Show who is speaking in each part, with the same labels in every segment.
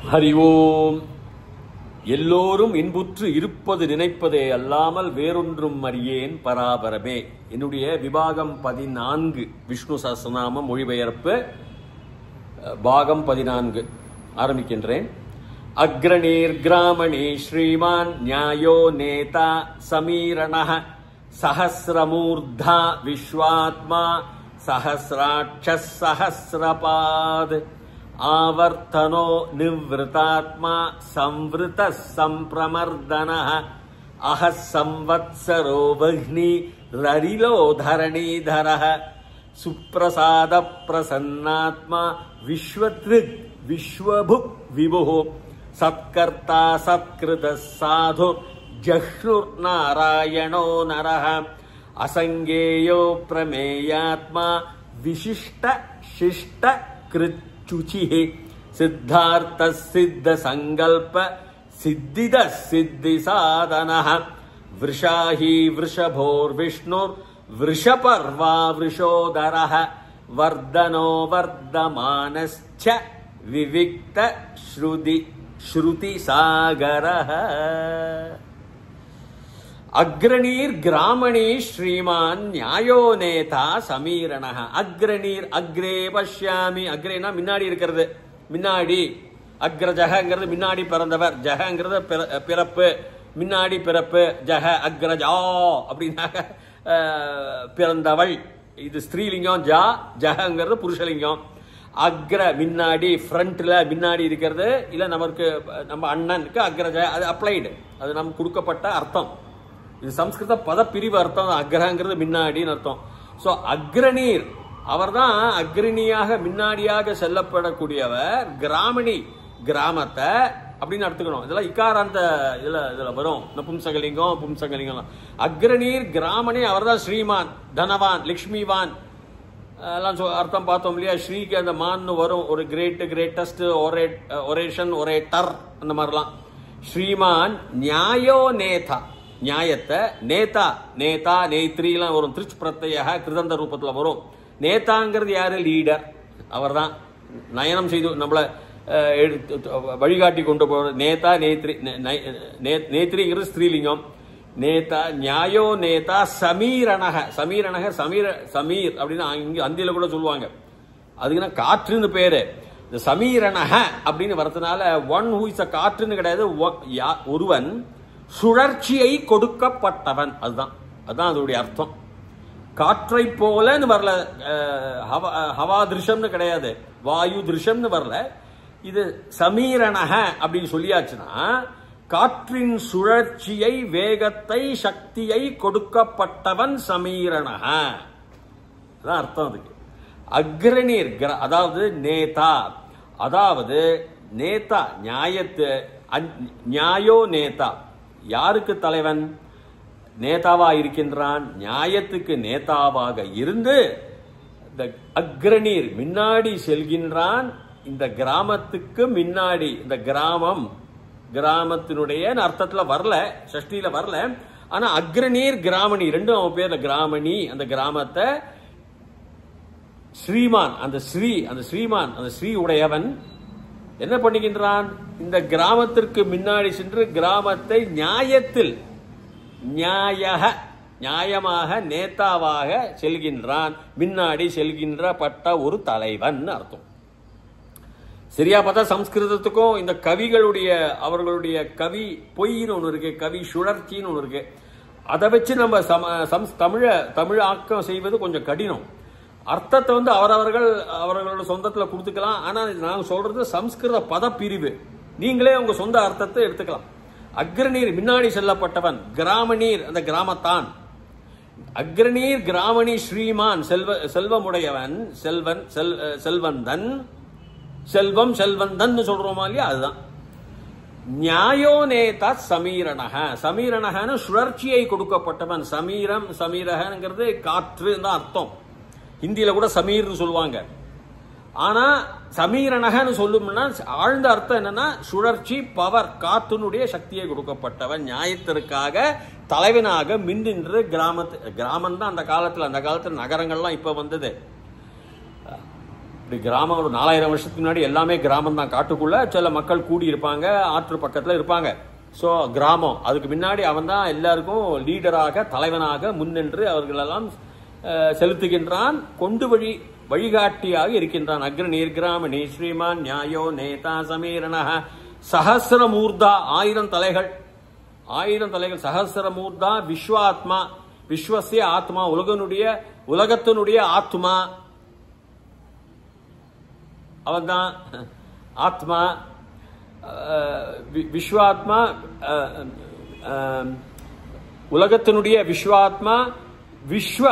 Speaker 1: ஹரி ஓம் எல்லோரும் இன்புற்று இருப்பது நினைப்பதே அல்லாமல் வேறொன்றும் அறியேன் பராபரமே என்னுடைய விபாகம் பதினான்கு விஷ்ணு சஹஸ்ரநாம மொழிபெயர்ப்பு அஹ், பாகம் பதினான்கு ஆரம்பிக்கின்றேன் அக்ரணீர் கிராமணி ஸ்ரீமான் நியாயோ நேதா சமீரணः சஹசிரமூர்தா விஸ்வாத்மா சஹசிராட்சஸ் சஹசிரபாத் ஆவர்த்தனோ நிவృతాத்மா சம்வృత சம்பிரமர்தனः அஹ சம்வத்சரோ வஹ்னி ரரிலோ தரணீதரः சுப்பிரசாத பிரசன்னாத்மா விஸ்வத்ருக் விஸ்வபுக் விபுः சத்கர்த்தா சத்கிருத சாது ஜஹ்னுர்நாராயணோ நரः அசங்கேயோ பிரமேயாத்மா விசிஷ்ட சிஷ்ட கிருச்சுச்சிः சித்தார்த்த சித்த சங்கல்ப சித்தித சித்தி சாதனः वृषाही वृषभोर्विष्णुर् वृषपर्वा वृषोदरः वर्धनो वर्धमानश्च विविक्त श्रुति श्रुतिसागरः அக்ரணீர் கிராமணி ஸ்ரீமான் நியாயோ நேதா சமீரணः அக்ரணீர் அக்ரே பஷ்யாமி அக்ரேனா முன்னாடி இருக்கிறது முன்னாடி அக்ரஜகங்கிறது முன்னாடி பிறந்தவர் ஜகங்கிறது பிற- பிறப்பு முன்னாடி பிறப்பு ஜக அக்ரஜா அப்படின்னாக அஹ், பிறந்தவள் இது ஸ்திரீலிங்கம் ஜா ஜகங்கிறது புருஷலிங்கம் அக்ர முன்னாடி ஃப்ரண்ட்ல முன்னாடி இருக்கிறது இல்ல நமக்கு நம்ம அண்ணனுக்கு அக்ரஜ அது அப்ளைடு அது நமக்கு கொடுக்கப்பட்ட அர்த்தம் இது சம்ஸ்கிருத பதப்பிரிவு அர்த்தம் அக்ரங்கிறது முன்னாடின்னு அர்த்தம் ஸோ அக்ரணீர் அவர்தான் அக்ரணியாக முன்னாடியாக செல்லப்படக்கூடியவர் கிராமணி கிராமத்தை அப்படின்னு எடுத்துக்கணும் இதெல்லாம் இக்காராந்த இதுல இதுல வரும் நபும்சகலிங்கம் பும்சகலிங்கம் அக்ரணீர் கிராமணி அவர்தான் ஸ்ரீமான் தனவான் லக்ஷ்மிவான் எல்லாம் சொ- அர்த்தம் பார்த்தோம் இல்லையா ஸ்ரீக்கு அந்த மான்னு வரும் ஒரு கிரேட் கிரேட்டஸ்ட் ஒரே ஒரேஷன் ஒரேட்டர் அந்த மாதிரிலாம் ஸ்ரீமான் நியாயோ நேதா நியாயத்தை நேதா நேதா நேத்ரிலாம் வரும் திருச் பிரத்ய கிருதந்த ரூபத்தில் வரும் நேதாங்கிறது யாரு லீடர் அவர்தான் நயனம் செய்து நம்மளை அஹ், எடுத்து வழிகாட்டி கொண்டு போற நேதா நேத்ரி நே- நை- நே- நேத்ரிங்கிறது ஸ்திரீலிங்கம் நேதா நியாயோ நேதா சமீரணக சமீரணக சமீர சமீர் அப்படின்னு இங்க அந்தியில கூட சொல்லுவாங்க அதுக்குன்னா காற்றுன்னு பேரு இந்த சமீரணக அப்படின்னு வரதுனால ஒன் ஹூ இஸ் அ காற்றுன்னு கிடையாது ஒ- யா- ஒருவன் சுழற்சியை கொடுக்கப்பட்டவன் அதுதான் அதுதான் அதோடைய அர்த்தம் காற்றை போலன்னு வரல அஹ், ஹவா ஹவா திருஷம்னு கிடையாது வாயு திருஷம்னு வரல இது சமீரணக அப்படின்னு சொல்லியாச்சுன்னா காற்றின் சுழற்சியை வேகத்தை சக்தியை கொடுக்கப்பட்டவன் சமீரணக அதான் அர்த்தம் அதுக்கு அக்ரணீர் கிர- அதாவது நேதா அதாவது நேதா நியாயத்து அந்- நியாயோ நேதா யாருக்கு தலைவன் நேதாவா இருக்கின்றான் நியாயத்துக்கு நேதாவாக இருந்து இந்த அக்ரணீர் முன்னாடி செல்கின்றான் இந்த கிராமத்துக்கு முன்னாடி இந்த கிராமம் கிராமத்தினுடைய அர்த்தத்துல வரல சஷ்டியில வரல ஆனா அக்ரணீர் கிராமணி ரெண்டும் அவன் பேர்ல கிராமணி அந்த கிராமத்தை ஸ்ரீமான் அந்த ஸ்ரீ அந்த ஸ்ரீமான் அந்த ஸ்ரீ உடையவன் என்ன பண்ணுகின்றான் இந்த கிராமத்திற்கு முன்னாடி சென்று கிராமத்தை நியாயத்தில் நியாய நியாயமாக நேதாவாக செல்கின்றான் முன்னாடி செல்கின்ற பட்ட ஒரு தலைவன் அர்த்தம் சரியா பார்த்தா சம்ஸ்கிருதத்துக்கும் இந்த கவிகளுடைய அவர்களுடைய கவி பொய்ன்னு ஒன்று இருக்கு கவி சுழற்சின்னு ஒன்று இருக்கு அதை வச்சு நம்ம சம சம்ஸ் தமிழ தமிழ் ஆக்கம் செய்வது கொஞ்சம் கடினம் அர்த்தத்தை வந்து அவரவர்கள் அவர்களோட சொந்தத்தில் கொடுத்துக்கலாம் ஆனால் நான் சொல்றது சம்ஸ்கிருத பதப்பிரிவு நீங்களே உங்க சொந்த அர்த்தத்தை எடுத்துக்கலாம் அக்ரநீர் முன்னாடி செல்லப்பட்டவன் கிராமநீர் அந்த கிராமத்தான் அக்ரநீர் கிராமணி ஸ்ரீமான் செல்வ செல்வமுடையவன் செல்வன் செல் செல்வந்தன் செல்வம் செல்வந்தன் சொல்றோமா இல்லையா அதுதான் நியாயோ நேதா சமீரணக சமீரணகன்னு சுழற்சியை கொடுக்கப்பட்டவன் சமீரம் சமீரகங்கிறது காற்று தான் அர்த்தம் ஹிந்தியில கூட சமீர்னு சொல்லுவாங்க ஆனா சமீரணகன்னு சொல்லும்னா ஆழ்ந்த அர்த்தம் என்னன்னா சுழற்சி பவர் காற்றினுடைய சக்தியை கொடுக்கப்பட்டவன் நியாயத்திற்காக தலைவனாக மின்னின்று கிராமத்து கிராமம் தான் அந்த காலத்துல அந்த காலத்துல நகரங்கள்லாம் இப்ப வந்தது இப்படி கிராமம் ஒரு நாலாயிரம் வருஷத்துக்கு முன்னாடி எல்லாமே கிராமம் தான் காட்டுக்குள்ள சில மக்கள் கூடி இருப்பாங்க ஆற்று பக்கத்துல இருப்பாங்க ஸோ கிராமம் அதுக்கு முன்னாடி அவன் தான் எல்லாருக்கும் லீடராக தலைவனாக முன்னின்று அவர்களெல்லாம் அஹ், செலுத்துகின்றான் கொண்டு வழி வழிகாட்டியாக இருக்கின்றான் அக்ரநீர் கிராமணி ஸ்ரீமான் நியாயோ நேதா சமீரண சஹசிரமூர்தா ஆயிரம் தலைகள் ஆயிரம் தலைகள் சஹசிரமூர்தா விஸ்வாத்மா விஸ்வசிய ஆத்மா உலகனுடைய உலகத்தினுடைய ஆத்மா அவன்தான் ஆத்மா அஹ், வி- விஸ்வாத்மா அஹ், அஹ், உலகத்தினுடைய விஸ்வாத்மா விஸ்வ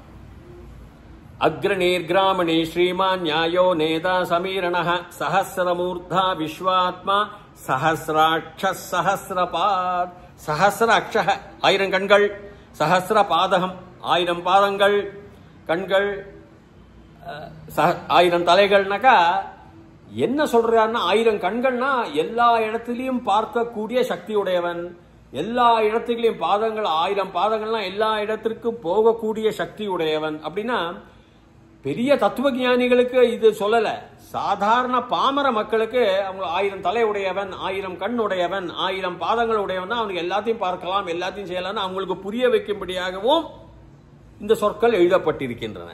Speaker 1: அக்ரநீர்கிராமணி ஸ்ரீமான் நியாயோ நேதா சமீரண சஹசிரமூர்தா விஸ்வாத்மா சஹசிராட்ச சஹசிரபாத் சஹசிர அக்ஷ ஆயிரம் கண்கள் சஹசிர பாதகம் ஆயிரம் பாதங்கள் கண்கள் அஹ், சஹ- ஆயிரம் தலைகள்னாக்கா என்ன சொல்றாருன்னா ஆயிரம் கண்கள்னா எல்லா இடத்துலயும் பார்க்கக்கூடிய சக்தி உடையவன் எல்லா இடத்துலயும் பாதங்கள் ஆயிரம் பாதங்கள்னா எல்லா இடத்திற்கும் போகக்கூடிய சக்தி உடையவன் அப்படின்னா பெரிய தத்துவ ஞானிகளுக்கு இது சொல்லல சாதாரண பாமர மக்களுக்கு அவங்க ஆயிரம் தலை உடையவன் ஆயிரம் கண் உடையவன் ஆயிரம் பாதங்கள் உடையவன் தான் அவனுக்கு எல்லாத்தையும் பார்க்கலாம் எல்லாத்தையும் செய்யலாம்னு அவங்களுக்கு புரிய வைக்கும்படியாகவும் இந்த சொற்கள் எழுதப்பட்டிருக்கின்றன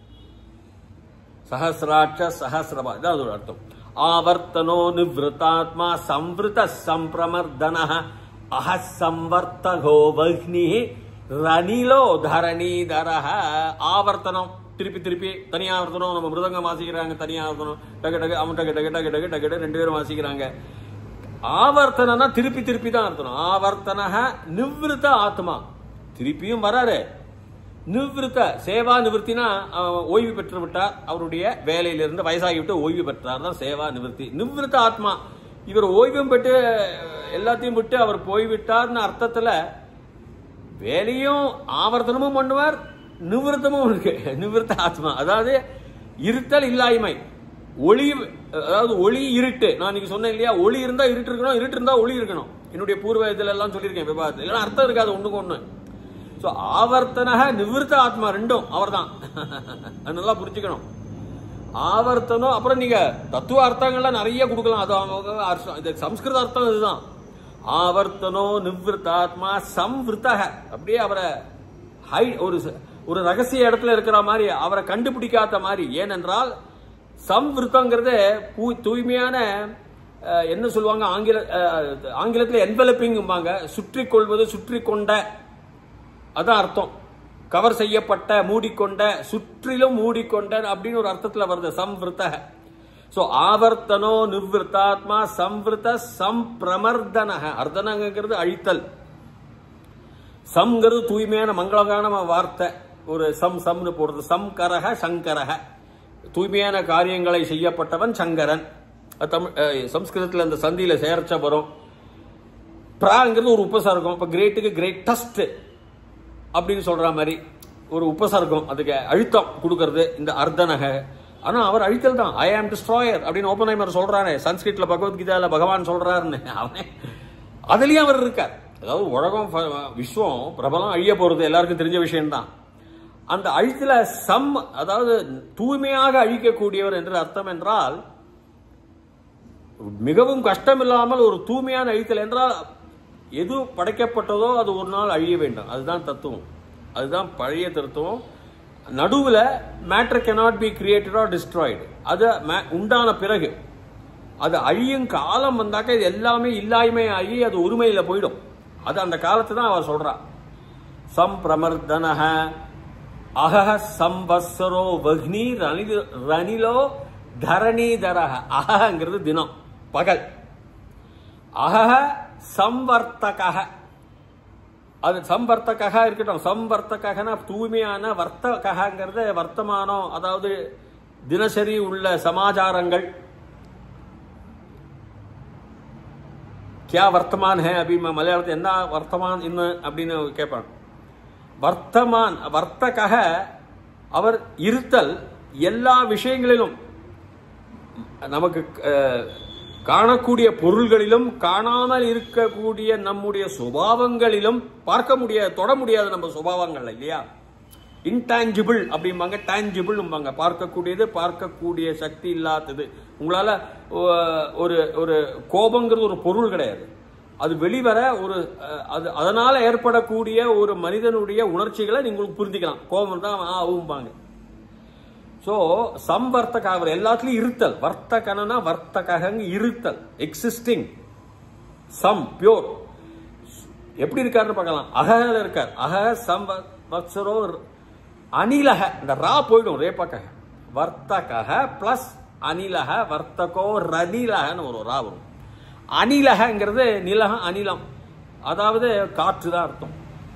Speaker 1: சஹசிராட்ச சஹசிரபா இதான் அதோட அர்த்தம் ஆவர்த்தனோ நிவத்தாத்மா சம்வృత சம்பிரமர்தன அஹ சம்வர்த்தகோ வஹ்னி ரனிலோ தரணீதர ஆவர்த்தனம் திருப்பி திருப்பி தனியாவர்த்தனம் நம்ம மிருதங்கம் வாசிக்கிறாங்க தனியாவர்த்தனம் டகு டகு அவன் டகு டகு டகு டகு டகு டகு ரெண்டு பேரும் வாசிக்கிறாங்க ஆவர்த்தனம்னா திருப்பி திருப்பி தான் அர்த்தம் ஆவர்த்தனக நிவிருத்த ஆத்மா திருப்பியும் வராரு நிவிருத்த சேவா நிவர்த்தினா அவன் ஓய்வு பெற்று விட்டார் அவருடைய வேலையிலிருந்து வயசாகிவிட்டு ஓய்வு பெற்றார் தான் சேவா நிவர்த்தி நிவிருத்த ஆத்மா இவர் ஓய்வும் பெற்று எல்லாத்தையும் விட்டு அவர் போய்விட்டார்னு அர்த்தத்துல வேலையும் ஆவர்த்தனமும் பண்ணுவார் நிவிருத்தமும் இருக்கு நிவிருத்த ஆத்மா அதாவது இருத்தல் இல்லாய்மை ஒளி அதாவது ஒளி இருட்டு நான் இன்னைக்கு சொன்னேன் இல்லையா ஒளி இருந்தா இருட்டு இருக்கணும் இருட்டு இருந்தா ஒளி இருக்கணும் என்னுடைய பூர்வ இதுல எல்லாம் சொல்லியிருக்கேன் விவாதத்தில் இல்லைன்னா அர்த்தம் இருக்காது ஒண்ணுக்கு ஒண்ணு ஸோ ஆவர்த்தனக நிவிருத்த ஆத்மா ரெண்டும் அவர்தான் அது நல்லா புரிஞ்சுக்கணும் ஆவர்த்தனம் அப்புறம் நீங்க தத்துவ அர்த்தங்கள்லாம் நிறைய கொடுக்கலாம் அது அவங்க அர்த்தம் இது சம்ஸ்கிருத அர்த்தம் இதுதான் ஆவர்த்தனோ நிவிருத்தாத்மா சம்விருத்தக அப்படியே அவரை ஹை ஒரு ச- ஒரு ரகசிய இடத்துல இருக்கிற மாதிரி அவரை கண்டுபிடிக்காத மாதிரி ஏனென்றால் சம்விருத்தங்கிறது பூ- தூய்மையான அஹ், என்ன சொல்லுவாங்க ஆங்கில அஹ், ஆங்கிலத்தில் என்வெலப்பிங்பாங்க சுற்றி கொள்வது சுற்றி கொண்ட அதான் அர்த்தம் கவர் செய்யப்பட்ட மூடிக்கொண்ட சுற்றிலும் மூடிக்கொண்ட அப்படின்னு ஒரு அர்த்தத்துல வருது சம்விருத்த சோ ஆவர்த்தனோ நிவிருத்தாத்மா சம்விருத்த சம்பிரமர்தன அர்த்தனங்கிறது அழித்தல் சம்ங்கிறது தூய்மையான மங்களகரமான வார்த்தை ஒரு சம் சம்னு போடுறது சம்கரக சங்கரக தூய்மையான காரியங்களை செய்யப்பட்டவன் சங்கரன் அது தமிழ் அஹ், சம்ஸ்கிருதத்துல அந்த சந்தியில சேர்ச்ச வரும் ப்ராங்கிறது ஒரு உபசர்க்கம் இப்ப கிரேட்டுக்கு கிரேட்டஸ்ட் அப்படின்னு சொல்ற மாதிரி ஒரு உபசர்க்கம் அதுக்கு அழுத்தம் கொடுக்கறது இந்த அர்த்தனக ஆனா அவர் அழித்தல் தான் ஐ ஆம் டிஸ்ட்ராயர் அப்படின்னு ஓப்பனைமர் சொல்றாரு சன்ஸ்கிரிட்ல பகவத்கீதால பகவான் சொல்றாருன்னு அவன் அதுலயும் அவர் இருக்கார் அதாவது உலகம் ஃப- விஸ்வம் பிரபலம் அழிய போறது எல்லாருக்கும் தெரிஞ்ச விஷயம்தான் அந்த அழித்துல சம் அதாவது தூய்மையாக அழிக்கக்கூடியவர் என்று அர்த்தம் என்றால் மிகவும் கஷ்டம் இல்லாமல் ஒரு தூய்மையான அழித்தல் என்றால் எது படைக்கப்பட்டதோ அது ஒரு நாள் அழிய வேண்டும் அதுதான் தத்துவம் அதுதான் பழைய தத்துவம் நடுவில் matter cannot be created or destroyed அது ma- உண்டான பிறகு அது அழியும் காலம் வந்தாக்க இது எல்லாமே இல்லாய்மை ஆகி அது ஒருமையில போயிடும் அது அந்த காலத்தை தான் அவர் சொல்றா சம்பிரமர்தனக அகஹ சம்பஸ்ஸரோ வக்னி ரணில ரணிலோ தரணீதரக அகங்கிறது தினம் பகல் அகஹ சம்வர்த்தக அது சம்பர்த்தக இருக்கட்டும் சம்பர்த்தகனா தூய்மையான வர்த்தகங்கிறது வர்த்தமானம் அதாவது தினசரி உள்ள சமாச்சாரங்கள் கியா வர்த்தமான் ஹே அப்படி மலையாளத்தில் என்ன வர்த்தமான் என்ன அப்படின்னு கேட்பான் வர்த்தமான் வர்த்தக அவர் இருத்தல் எல்லா விஷயங்களிலும் நமக்கு அஹ், காணக்கூடிய பொருள்களிலும் காணாமல் இருக்கக்கூடிய நம்முடைய சுபாவங்களிலும் பார்க்க முடியாது தொட முடியாது நம்ம சுபாவங்கள் இல்லையா இன்டான்ஜிபிள் அப்படிம்பாங்க டான்ஜிபிள்பாங்க பார்க்கக்கூடியது பார்க்கக்கூடிய சக்தி இல்லாதது உங்களால ஒ- ஒரு ஒரு கோபங்கிறது ஒரு பொருள் கிடையாது அது வெளிவர ஒரு அஹ், அது அதனால ஏற்படக்கூடிய ஒரு மனிதனுடைய உணர்ச்சிகளை நீங்களுக்கு புரிஞ்சுக்கலாம் கோபம் தான் ஆ ஆகும்பாங்க ஸோ சம்வர்த்தக அவர் எல்லாத்துலயும் இருத்தல் வர்த்தகனா வர்த்தகங்க இருத்தல் எக்ஸிஸ்டிங் சம் பியோர் எப்படி இருக்காருன்னு பார்க்கலாம் அகல இருக்கார் அக சம் வத்சரோ அனிலக இந்த ரா போயிடும் ரேப்பக வர்த்தக பிளஸ் அனிலக வர்த்தகோ ரனிலகன்னு ஒரு ரா வரும் அனிலகங்கிறது நிலகம் அனிலம் அதாவது காற்று தான் அர்த்தம்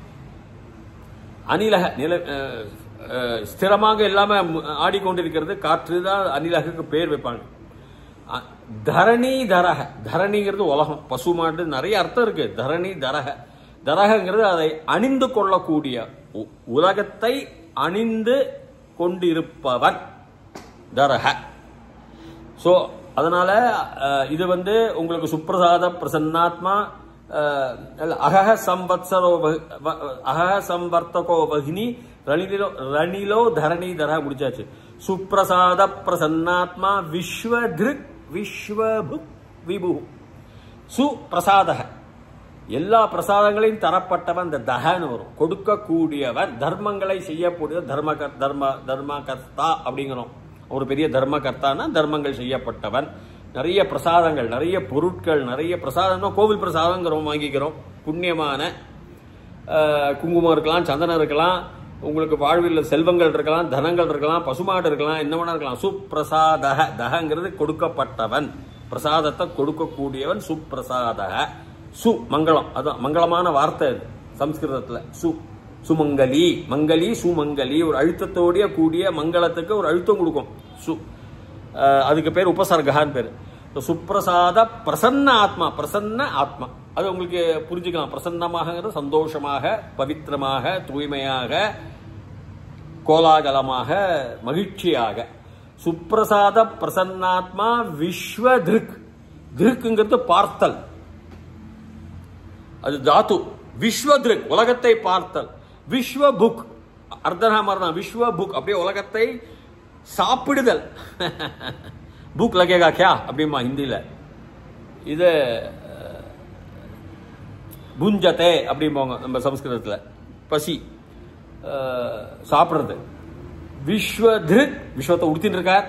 Speaker 1: அனிலக நில அஹ், அஹ், ஸ்திரமாக இல்லாம மு- ஆடிக்கொண்டிருக்கிறது காற்று தான் அனிலகுக்கு பேர் வைப்பாங்க அ- தரணி தரக தரணிங்கிறது உலகம் பசுமாடு நிறைய அர்த்தம் இருக்கு தரணி தரக தரகங்கிறது அதை அணிந்து கொள்ளக்கூடிய உ- உலகத்தை அணிந்து கொண்டிருப்பவன் தரக ஸோ அதனால அஹ், இது வந்து உங்களுக்கு சுப்பிரசாத பிரசன்னாத்மா அஹ், அல்ல, அகஹ சம்பத்சரோ வ- வ- அகஹ சம்பர்த்தகோ வகினி ரணிலோ ரணிலோ தரணிதர முடிச்சாச்சு சுப்பிரசாத பிரசன்னாத்மா விஸ்வதிருக் விஸ்வபு விபு சுப்பிரசாதக எல்லா பிரசாதங்களையும் தரப்பட்டவன் இந்த தகன்னு வரும் கொடுக்கக்கூடியவன் தர்மங்களை செய்யக்கூடிய தர்ம கர்- தர்ம தர்ம கர்த்தா அப்படிங்கிறோம் ஒரு பெரிய தர்ம கர்த்தானா தர்மங்கள் செய்யப்பட்டவன் நிறைய பிரசாதங்கள் நிறைய பொருட்கள் நிறைய பிரசாதம்னா கோவில் பிரசாதங்கிறோம் வாங்கிக்கிறோம் புண்ணியமான அஹ், குங்குமம் இருக்கலாம் சந்தனம் இருக்கலாம் உங்களுக்கு வாழ்வில் செல்வங்கள் இருக்கலாம் தனங்கள் இருக்கலாம் பசுமாடு இருக்கலாம் என்ன வேணா இருக்கலாம் சுப்பிரசாதக தகங்கிறது கொடுக்கப்பட்டவன் பிரசாதத்தை கொடுக்கக்கூடியவன் சுப்பிரசாதக சு மங்களம் அதான் மங்களமான வார்த்தை இது சம்ஸ்கிருதத்துல சு சுமங்கலி மங்கலி சுமங்கலி ஒரு அழுத்தத்தோடைய கூடிய மங்களத்துக்கு ஒரு அழுத்தம் கொடுக்கும் சு அஹ், அதுக்கு பேர் உபசர்கான்னு பேர் இந்த சுப்பிரசாத பிரசன்ன ஆத்மா பிரசன்ன ஆத்மா அது உங்களுக்கு புரிஞ்சுக்கலாம் பிரசன்னமாகங்கிறது சந்தோஷமாக பவித்திரமாக தூய்மையாக கோலாகலமாக மகிழ்ச்சியாக சுப்பிரசாத பிரசன்னாத்மா விஸ்வ திருக் திருக்குங்கிறது பார்த்தல் அது தாத்து விஸ்வ திருக் உலகத்தை பார்த்தல் விஸ்வ புக் அர்த்தநாமர் தான் விஸ்வ புக் அப்படியே உலகத்தை சாப்பிடுதல் புக் லகேகா கியா அப்படிமா ஹிந்தியில இது அஹ், புஞ்சதே அப்படிம்பாங்க நம்ம சம்ஸ்கிருதத்துல பசி அஹ், சாப்பிடுறது விஸ்வ திருக் விஸ்வத்தை உடுத்தின்னு இருக்கார்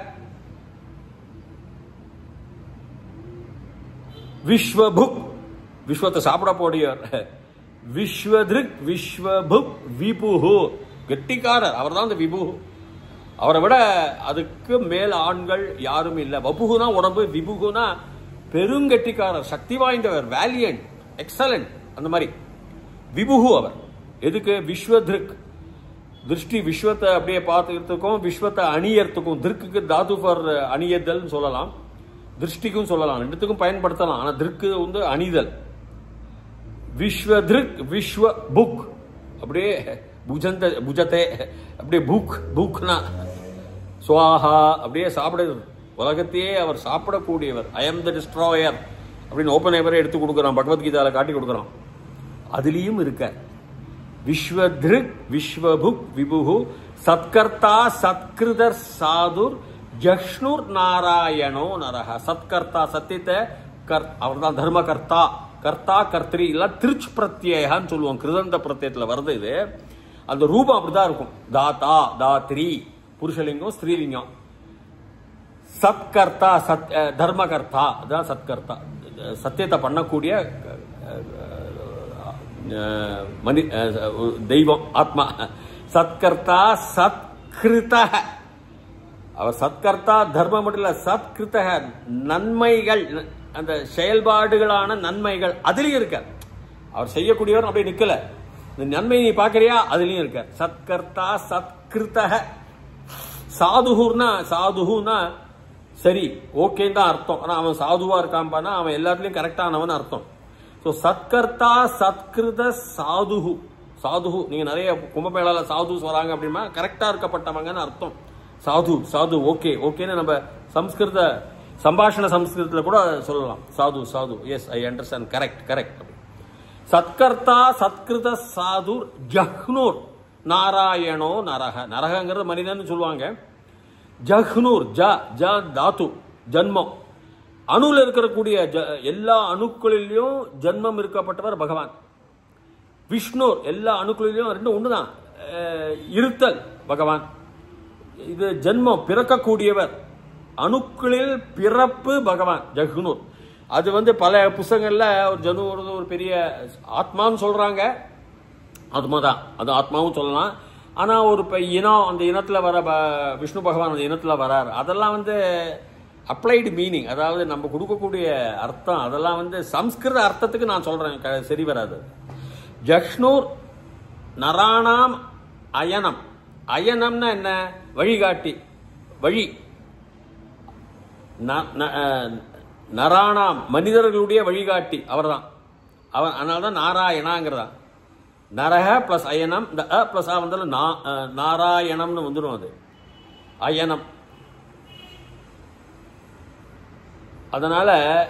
Speaker 1: விஸ்வபுக் விஸ்வத்தை சாப்பிட போடியவர் விஸ்வதிருக் விஸ்வபுக் விபுஹு கெட்டிக்காரர் அவர் தான் அந்த விபுஹு அவரை விட அதுக்கு மேல் ஆண்கள் யாரும் இல்லை வபுகுனா உடம்பு விபுகுனா பெருங்கெட்டிக்காரர் சக்தி வாய்ந்தவர் வேலியன்ட் எக்ஸலண்ட் அந்த மாதிரி விபுகு அவர் எதுக்கு விஸ்வதிருக் திருஷ்டி விஸ்வத்தை அப்படியே பார்த்துக்கிறதுக்கும் விஸ்வத்தை அணியறதுக்கும் திருக்குக்கு தாது ஃபார் அணியதல்னு சொல்லலாம் திருஷ்டிக்கும் சொல்லலாம் ரெண்டுத்துக்கும் பயன்படுத்தலாம் ஆனா திருக்கு வந்து அணிதல் விஸ்வ திருக் விஸ்வ புக் அப்படியே புஜந்த புஜத்தே அப்படியே புக் புக்னா சுவாஹா அப்படியே சாப்பிடுறது உலகத்தையே அவர் சாப்பிடக்கூடியவர் ஐ எம் த டிஸ்ட்ராயர் அப்படின்னு ஓப்பன் ஏவரே எடுத்து கொடுக்குறான் பகவத்கீதால காட்டி கொடுக்குறான் அதுலேயும் இருக்கார் விஸ்வதிருக் விஸ்வபுக் விபுகு சத்கர்த்தா சத்கிருதர் சாதுர் ஜஷ்ணுர் நாராயணோ நரக சத்கர்த்தா சத்தியத்தை கர் அவர் தான் தர்மகர்த்தா கர்த்தா கர்த்திரி இல்ல திருச் பிரத்யேகான்னு சொல்லுவோம் கிருதந்த பிரத்யத்துல வருது இது அந்த ரூபம் அப்படிதான் இருக்கும் தாத்தா தாத்ரி புருஷலிங்கம் ஸ்திரீலிங்கம் சத்கர்த்தா சத் அஹ், தர்மகர்த்தா அதான் சத்கர்த்தா அஹ், சத்தியத்தை பண்ணக்கூடிய அஹ், அஹ், மனி அஹ், ஒரு தெய்வம் ஆத்மா சத்கர்த்தா சத்கிருத அவர் சத்கர்த்தா தர்மம் மட்டும் இல்ல சத்கிருத நன்மைகள் அந்த செயல்பாடுகளான நன்மைகள் அதுலயும் இருக்கார் அவர் செய்யக்கூடியவர் அப்படியே நிக்கல இந்த நன்மை நீ பாக்குறியா அதுலயும் இருக்கார் சத்கர்த்தா சத்கிருத சாதுகுர்னா சாதுகுனா சரி ஓகேன்னு தான் அர்த்தம் ஆனா அவன் சாதுவா இருக்கான்பானா அவன் எல்லாத்துலயும் கரெக்டானவன் அர்த்தம் ஸோ சத்கர்த்தா சத்கிருத சாதுகு சாதுகு நீங்க நிறைய கும்பமேளால சாதுஸ் வராங்க அப்படின்னா கரெக்டா இருக்கப்பட்டவங்கன்னு அர்த்தம் சாது சாது ஓகே ஓகேன்னு நம்ம சம்ஸ்கிருத சம்பாஷண சம்ஸ்கிருதத்துல கூட சொல்லலாம் சாது சாது yes I understand correct correct சத்கர்த்தா சத்கிருத சாதுர் ஜஹ்னூர் நாராயணோ நரக நரகங்கிறது மனிதன் சொல்லுவாங்க ஜஹ்னூர் ஜ ஜ தாத்து ஜன்மம் அணுல இருக்கக்கூடிய ஜ- எல்லா அணுக்களிலும் ஜன்மம் இருக்கப்பட்டவர் பகவான் விஷ்ணு எல்லா அணுக்களிலும் ரெண்டும் ஒண்ணுதான் அஹ், இருத்தல் பகவான் இது ஜென்மம் பிறக்கக்கூடியவர் அணுக்களில் பிறப்பு பகவான் ஜஹ்னூர் அது வந்து பல புஸ்தகங்கள்ல ஒரு ஜனூர் ஒரு பெரிய ஆத்மான்னு சொல்றாங்க ஆத்மா தான் அது ஆத்மாவும் சொல்லலாம் ஆனா ஒரு இப்ப இனம் அந்த இனத்துல வர ப- விஷ்ணு பகவான் அந்த இனத்துல வரார் அதெல்லாம் வந்து அப்ளைடு மீனிங் அதாவது நம்ம கொடுக்கக்கூடிய அர்த்தம் அதெல்லாம் வந்து சம்ஸ்கிருத அர்த்தத்துக்கு நான் சொல்றேன் க- சரி வராது ஜக்ஷ்ணூர் நராணாம் அயனம் அயனம்னா என்ன வழிகாட்டி வழி ந- ந- அஹ், நராணாம் மனிதர்களுடைய வழிகாட்டி அவர்தான் அவர் அதனால தான் நாராயணாங்கிறதா நரக பிளஸ் அயனம் இந்த அ பிளஸ் ஆ வந்தாலும் நா- அஹ், நாராயணம்னு வந்துடும் அது அயனம் அதனால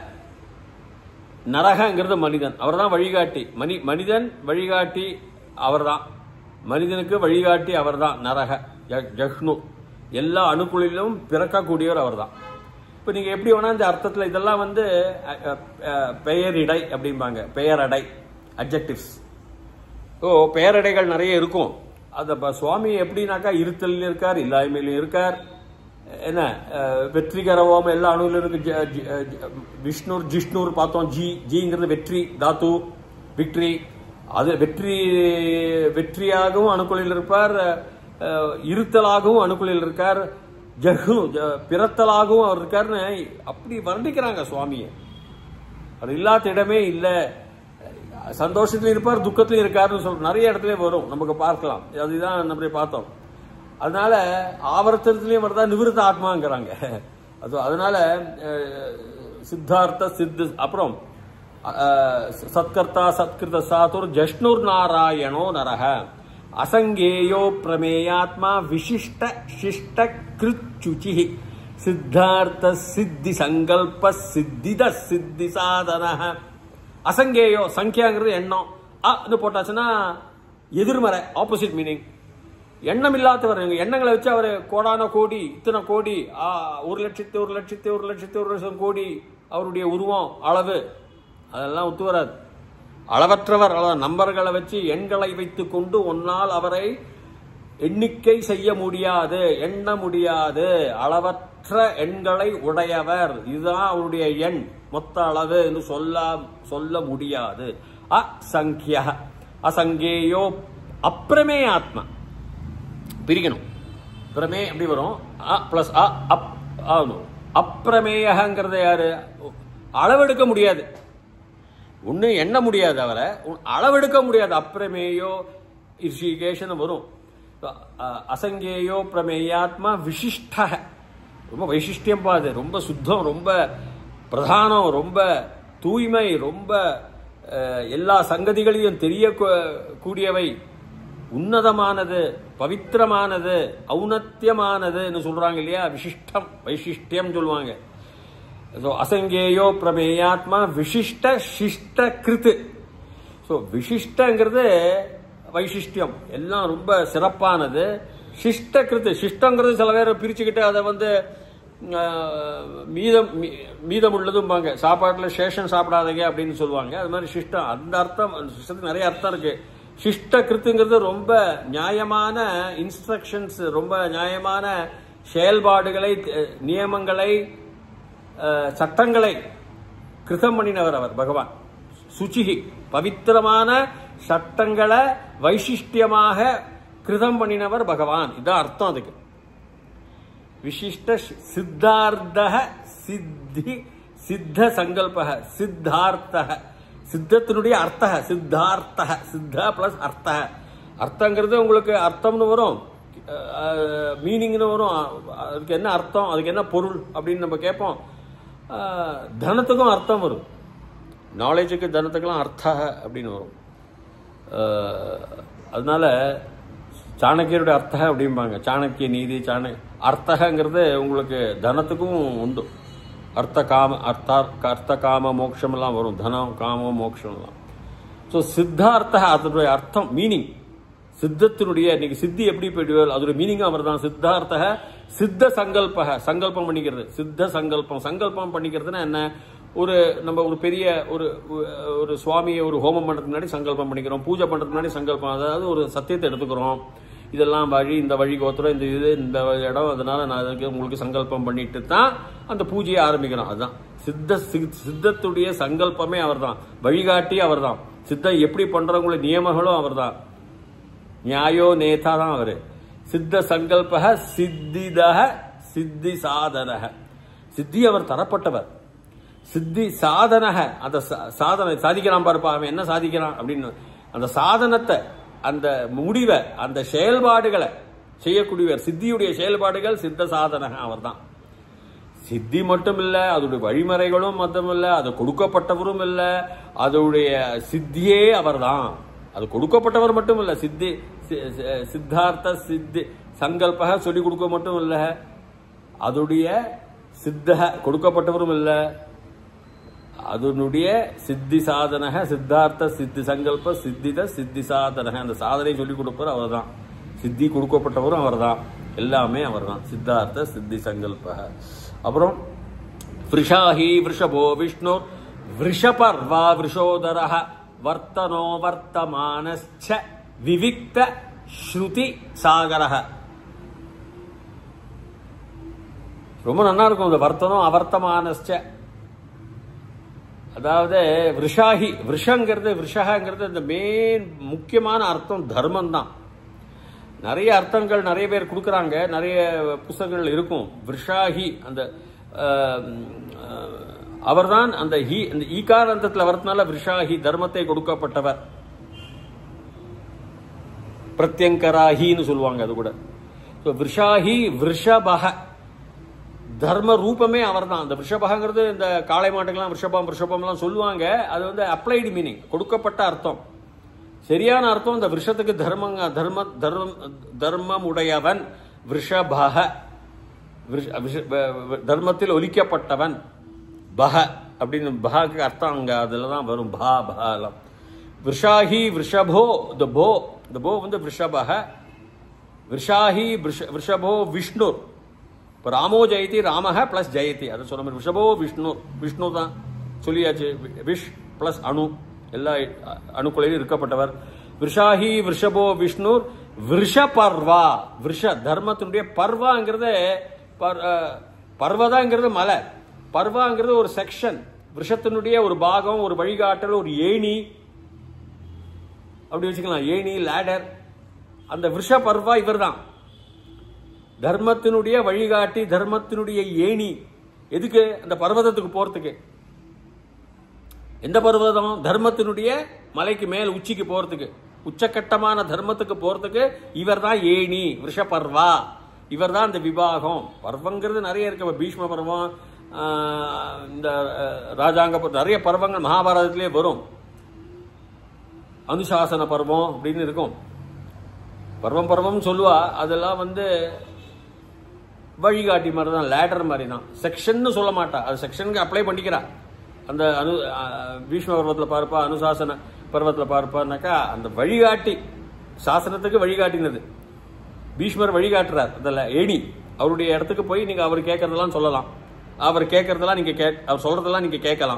Speaker 1: நரகங்கிறது மனிதன் அவர்தான் வழிகாட்டி மனி மனிதன் வழிகாட்டி அவர்தான் மனிதனுக்கு வழிகாட்டி அவர்தான் நரக ஜ- ஜஷ்ணு எல்லா அணுக்குழிலும் பிறக்கக்கூடியவர் அவர்தான் இப்போ நீங்க எப்படி வேணா இந்த அர்த்தத்தில் இதெல்லாம் வந்து அ, அ, அ, பெயரிடை அப்படிம்பாங்க பெயரடை அப்ஜெக்டிவ்ஸ் ஓ பெயரடைகள் நிறைய இருக்கும் அது இப்ப சுவாமி எப்படின்னாக்கா இருத்தல் இருக்கார் இல்லாய்மையிலும் இருக்கார் என்ன அஹ், வெற்றிகரவோம் எல்லா அணுவிலும் இருக்கு ஜ- ஜ- ஜ- விஷ்ணுர் ஜிஷ்ணுர் பார்த்தோம் ஜி ஜிங்கிறது வெற்றி தாத்து விக்ட்ரி அது வெற்றி வெற்றியாகவும் அணுக்குழில் இருப்பார் அஹ், இருத்தலாகவும் அணுக்குழில் இருக்கார் ஜகு ஜ- பிறத்தலாகவும் அவர் இருக்காருன்னு அப்படி வர்ணிக்கிறாங்க சுவாமியை அது இல்லாத இடமே இல்லை சந்தோஷத்திலும் இருப்பார் துக்கத்திலும் இருக்காருன்னு சொல்ற நிறைய இடத்துல வரும் நமக்கு பார்க்கலாம் அதுதான் நம்ம பார்த்தோம் அதனால ஆவர்த்தனத்திலையும் வருதா நிவிருத்த ஆத்மாங்கிறாங்க அது அதனால அஹ், சித்தார்த்த சித்து அப்புறம் அஹ், சத்கர்த்தா சத்கிருத சாதுர் ஜஷ்ணுர் நாராயணோ நரக அசங்கேயோ பிரமேயாத்மா விசிஷ்ட சிஷ்ட கிருச்சுச்சி சித்தார்த்த சித்தி சங்கல்ப சித்தித சித்தி சாதன அசங்கேயோ சங்கியாங்கிறது எண்ணம் அ போட்டாச்சுன்னா எதிர்மறை ஆப்போசிட் மீனிங் எண்ணம் இல்லாதவர் எங்க எண்ணங்களை வச்சு அவர் கோடான கோடி இத்தனை கோடி ஆ, ஒரு லட்சத்து ஒரு லட்சத்து ஒரு லட்சத்து ஒரு லட்சம் கோடி அவருடைய உருவம் அளவு அதெல்லாம் ஒத்து வராது அளவற்றவர் அளவு நம்பர்களை வச்சு எண்களை வைத்துக் கொண்டு ஒன்னால் அவரை எண்ணிக்கை செய்ய முடியாது எண்ண முடியாது அளவற்ற எண்களை உடையவர் இதுதான் அவருடைய எண் மொத்த அளவு என்று சொல்ல சொல்ல முடியாது அசங்கிய அசங்கேயோ அப்பிரமே ஆத்மா பிரிக்கணும் பிரமே எப்படி வரும் அ பிளஸ் அ அப் ஆகணும் அப்பிரமேயங்கிறது யாரு அளவெடுக்க முடியாது ஒண்ணு எண்ண முடியாது அவரை உன் அளவெடுக்க முடியாது அப்பிரமேயோ இர்ஷிகேஷன் வரும் அ- அசங்கேயோ பிரமேயாத்மா விசிஷ்ட ரொம்ப வைசிஷ்டியம் பாது ரொம்ப சுத்தம் ரொம்ப பிரதானம் ரொம்ப தூய்மை ரொம்ப அஹ், எல்லா சங்கதிகளையும் தெரிய கூடியவை உன்னதமானது பவித்திரமானது ஔன்னத்தியமானதுன்னு சொல்றாங்க இல்லையா விசிஷ்டம் வைசிஷ்டியம் சொல்லுவாங்க ஸோ அசங்கேயோ பிரமேயாத்மா விசிஷ்ட சிஷ்ட கிருத்து ஸோ விசிஷ்டங்கிறது வைசிஷ்டியம் எல்லாம் ரொம்ப சிறப்பானது சிஷ்ட கிருத்து சிஷ்டங்கிறது சில பேர் பிரிச்சுக்கிட்டு அதை வந்து ஆஹ், மீதம் மீ- மீதம் உள்ளதும்பாங்க சாப்பாட்டில் சேஷன் சாப்பிடாதீங்க அப்படின்னு சொல்லுவாங்க அது மாதிரி சிஷ்டம் அந்த அர்த்தம் அந்த சிஷ்டத்துக்கு நிறைய அர்த்தம் இருக்கு சிஷ்ட கிருத்துங்கிறது ரொம்ப நியாயமான இன்ஸ்ட்ரக்ஷன்ஸ் ரொம்ப நியாயமான செயல்பாடுகளை அஹ், நியமங்களை அஹ், சட்டங்களை கிருதம் பண்ணினவர் அவர் பகவான் சுச்சிகி பவித்திரமான சட்டங்களை வைசிஷ்டியமாக கிருதம் பண்ணினவர் பகவான் இதான் அர்த்தம் அதுக்கு விசிஷ்ட சித்தார்த்த சித்தி சித்த சங்கல்ப சித்தார்த்த சித்தத்தினுடைய அர்த்த சித்தார்த்த சித்த பிளஸ் அர்த்த அர்த்தங்கிறது உங்களுக்கு அர்த்தம்னு வரும் மீனிங்னு வரும் அதுக்கு என்ன அர்த்தம் அதுக்கு என்ன பொருள் அப்படின்னு நம்ம கேட்போம் அஹ், தனத்துக்கும் அர்த்தம் வரும் நாலேஜுக்கு தனத்துக்கெல்லாம் அர்த்த அப்படின்னு வரும் அஹ், அதனால சாணக்கியருடைய அர்த்தக அப்படிம்பாங்க சாணக்கிய நீதி சாண அர்த்தகங்கிறது உங்களுக்கு தனத்துக்கும் உண்டு அர்த்த காம அர்த்தா அர்த்த காம மோட்சம் எல்லாம் வரும் தனம் காம மோட்சம் எல்லாம் ஸோ சித்தார்த்த அதனுடைய அர்த்தம் மீனிங் சித்தத்தினுடைய இன்னைக்கு சித்தி எப்படி போயிடுவார் அதோட மீனிங் அவர் தான் சித்தார்த்தக சித்த சங்கல்பக சங்கல்பம் பண்ணிக்கிறது சித்த சங்கல்பம் சங்கல்பம் பண்ணிக்கிறதுனா என்ன ஒரு நம்ம ஒரு பெரிய ஒரு ஒரு சுவாமியை ஒரு ஹோமம் பண்றதுக்கு முன்னாடி சங்கல்பம் பண்ணிக்கிறோம் பூஜை பண்றதுக்கு முன்னாடி சங்கல்பம் அதாவது ஒரு சத்தியத்தை எடுத்துக்கிறோம் இதெல்லாம் வழி இந்த வழி கோத்திரம் இந்த இது இந்த இடம் அதனால நான் அதுக்கு உங்களுக்கு சங்கல்பம் பண்ணிட்டு தான் அந்த பூஜையை ஆரம்பிக்கிறோம் அதுதான் சித்த சி- சித்தத்துடைய சங்கல்பமே அவர்தான் வழிகாட்டி அவர்தான் சித்தம் எப்படி பண்றவங்களுடைய நியமங்களும் அவர்தான் நியாயோ நேதா தான் அவரு சித்த சங்கல்ப சித்திதக சித்தி சாதனக சித்தி அவர் தரப்பட்டவர் சித்தி சாதனக அந்த சா- சாதனை சாதிக்கிறான் பாருப்பா அவன் என்ன சாதிக்கிறான் அப்படின்னு அந்த சாதனத்தை அந்த முடிவை அந்த செயல்பாடுகளை செய்யக்கூடியவர் சித்தியுடைய செயல்பாடுகள் சித்த சாதனக அவர்தான் சித்தி மட்டும் இல்ல அதோடைய வழிமுறைகளும் மட்டும் இல்ல அது கொடுக்கப்பட்டவரும் இல்ல அதோடைய சித்தியே அவர்தான் அது கொடுக்கப்பட்டவர் மட்டும் இல்ல சித்தி சி- சி- சித்தார்த்த சித்தி சங்கல்பக சொல்லி கொடுக்க மட்டும் இல்ல அதோடைய சித்த கொடுக்கப்பட்டவரும் இல்ல அதனுடைய சித்தி சாதனக சித்தார்த்த சித்தி சங்கல்ப சித்தித சித்தி சாதனக அந்த சாதனை சொல்லி கொடுப்பவர் அவர்தான் சித்தி கொடுக்கப்பட்டவரும் அவர்தான் எல்லாமே அவர்தான் சித்தார்த்த சித்தி சங்கல்ப அப்புறம் விருஷாஹி விருஷபோ விஷ்ணு விருஷபர்வா விருஷோதர வர்த்தனோ வர்த்தமானச்ச விவிக்த ஸ்ருதி சாகரஹ ரொம்ப நல்லா இருக்கும் இந்த வர்த்தனம் அவர்த்தமானச்ச அதாவது விஷாஹி விஷங்கிறது விஷங்கிறது இந்த மெயின் முக்கியமான அர்த்தம் தர்மம் தான் நிறைய அர்த்தங்கள் நிறைய பேர் கொடுக்குறாங்க நிறைய புஸ்தகங்கள் இருக்கும் விஷாஹி அந்த அவர்தான் அந்த ஹி அந்த ஈகாரந்தத்தில் வரதுனால விஷாஹி தர்மத்தை கொடுக்கப்பட்டவர் பிரத்யங்கராஹின்னு சொல்லுவாங்க அது கூட So, விஷாஹி விஷபக தர்ம ரூபமே அவர்தான் அந்த ரிஷபகங்கிறது இந்த காளை மாட்டுக்கெல்லாம் ரிஷபம் ரிஷபம்லாம் சொல்லுவாங்க அது வந்து அப்ளைடு மீனிங் கொடுக்கப்பட்ட அர்த்தம் சரியான அர்த்தம் இந்த விஷத்துக்கு தர்மங்க தர்ம தர்மம் தர்மம் உடையவன் விஷபக விஷ- விஷ- வ- வ- தர்மத்தில் ஒலிக்கப்பட்டவன் பஹ அப்படின்னு பஹாக்கு அர்த்தம் அங்க அதுல தான் வரும் பா பஹலாம் விஷாஹி விஷபோ த போ த போ வந்து விஷபக விஷாஹி விஷ- விஷபோ விஷ்ணு இப்போ ராமோ ஜெயதி ராமஹ பிளஸ் ஜெயதி அதை சொல்ல மாதிரி விஷபோ விஷ்ணு விஷ்ணு தான் சொல்லியாச்சு வி- விஷ் பிளஸ் அணு எல்லா அ- அணுக்குள்ளையும் இருக்கப்பட்டவர் விஷாஹி விஷபோ விஷ்ணு விஷபர்வா விஷ தர்மத்தினுடைய பர்வாங்கிறது பர் அஹ், பர்வதாங்கிறது மலை பர்வாங்கிறது ஒரு செக்ஷன் விஷத்தினுடைய ஒரு பாகம் ஒரு வழிகாட்டல் ஒரு ஏணி அப்படி வச்சுக்கலாம் ஏணி லேடர் அந்த விஷ பர்வா இவர்தான் தர்மத்தினுடைய வழிகாட்டி தர்மத்தினுடைய ஏணி எதுக்கு அந்த பர்வதத்துக்கு போறதுக்கு எந்த பர்வதம் தர்மத்தினுடைய மலைக்கு மேல் உச்சிக்கு போறதுக்கு உச்சக்கட்டமான தர்மத்துக்கு போறதுக்கு இவர்தான் ஏணி விஷபர்வா இவர்தான் இந்த விவாகம் பர்வங்கிறது நிறைய இருக்கு இப்ப பீஷ்ம பர்வம் ஆஹ், இந்த அஹ், ராஜாங்க பர்வம், நிறைய பர்வங்கள் மகாபாரதத்திலே வரும் அனுசாசன பர்வம் அப்படின்னு இருக்கும் பர்வம் பர்வம் சொல்லுவா அதெல்லாம் வந்து வழிகாட்டி மாதிரி தான் லேடர் மாதிரி தான் செக்ஷன்னு சொல்ல மாட்டா அது செக்ஷனுக்கு அப்ளை பண்ணிக்கிறா அந்த அனு அஹ், பீஷ்ம பர்வத்தில் பார்ப்பா அனுசாசன பர்வத்தில் பார்ப்பான்னாக்கா அந்த வழிகாட்டி சாசனத்துக்கு வழிகாட்டினது பீஷ்மர் வழிகாட்டுறார் அதில் ஏணி அவருடைய இடத்துக்கு போய் நீங்க அவர் கேட்கறதெல்லாம் சொல்லலாம் அவர் கேட்கறதெல்லாம் நீங்க கே அவர் சொல்றதெல்லாம் நீங்க கேட்கலாம்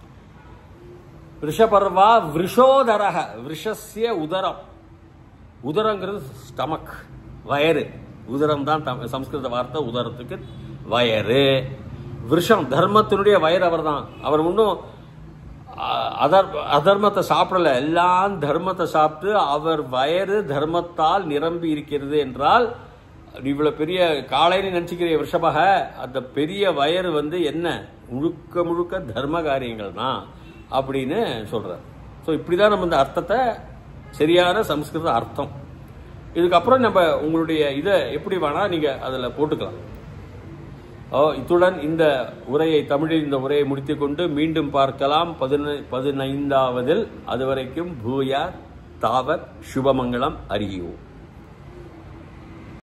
Speaker 1: ரிஷபர்வா விஷோதரக விஷஸ்ய உதரம் உதரங்கிறது ஸ்டமக் வயறு உதரம் தான் தம்- சம்ஸ்கிருத வார்த்தை உதரத்துக்கு வயறு விஷம் தர்மத்தினுடைய வயறு அவர் தான் அவர் ஒன்றும் அதர் அதர்மத்தை சாப்பிடல எல்லாம் தர்மத்தை சாப்பிட்டு அவர் வயறு தர்மத்தால் நிரம்பி இருக்கிறது என்றால் இவ்வளவு பெரிய காளைன்னு நினைச்சுக்கிற விஷபக அந்த பெரிய வயறு வந்து என்ன முழுக்க முழுக்க தர்ம காரியங்கள் தான் அப்படின்னு சொல்றார் ஸோ இப்படிதான் நம்ம இந்த அர்த்தத்தை சரியான சம்ஸ்கிருத அர்த்தம் இதுக்கப்புறம் நம்ம உங்களுடைய இதை எப்படி வேணா நீங்க அதுல போட்டுக்கலாம் ஓ இத்துடன் இந்த உரையை தமிழில் இந்த உரையை முடித்துக்கொண்டு மீண்டும் பார்க்கலாம் பதினை பதினைந்தாவதில் அதுவரைக்கும் பூயா தாவத் சுபமங்கலம் அறியோம்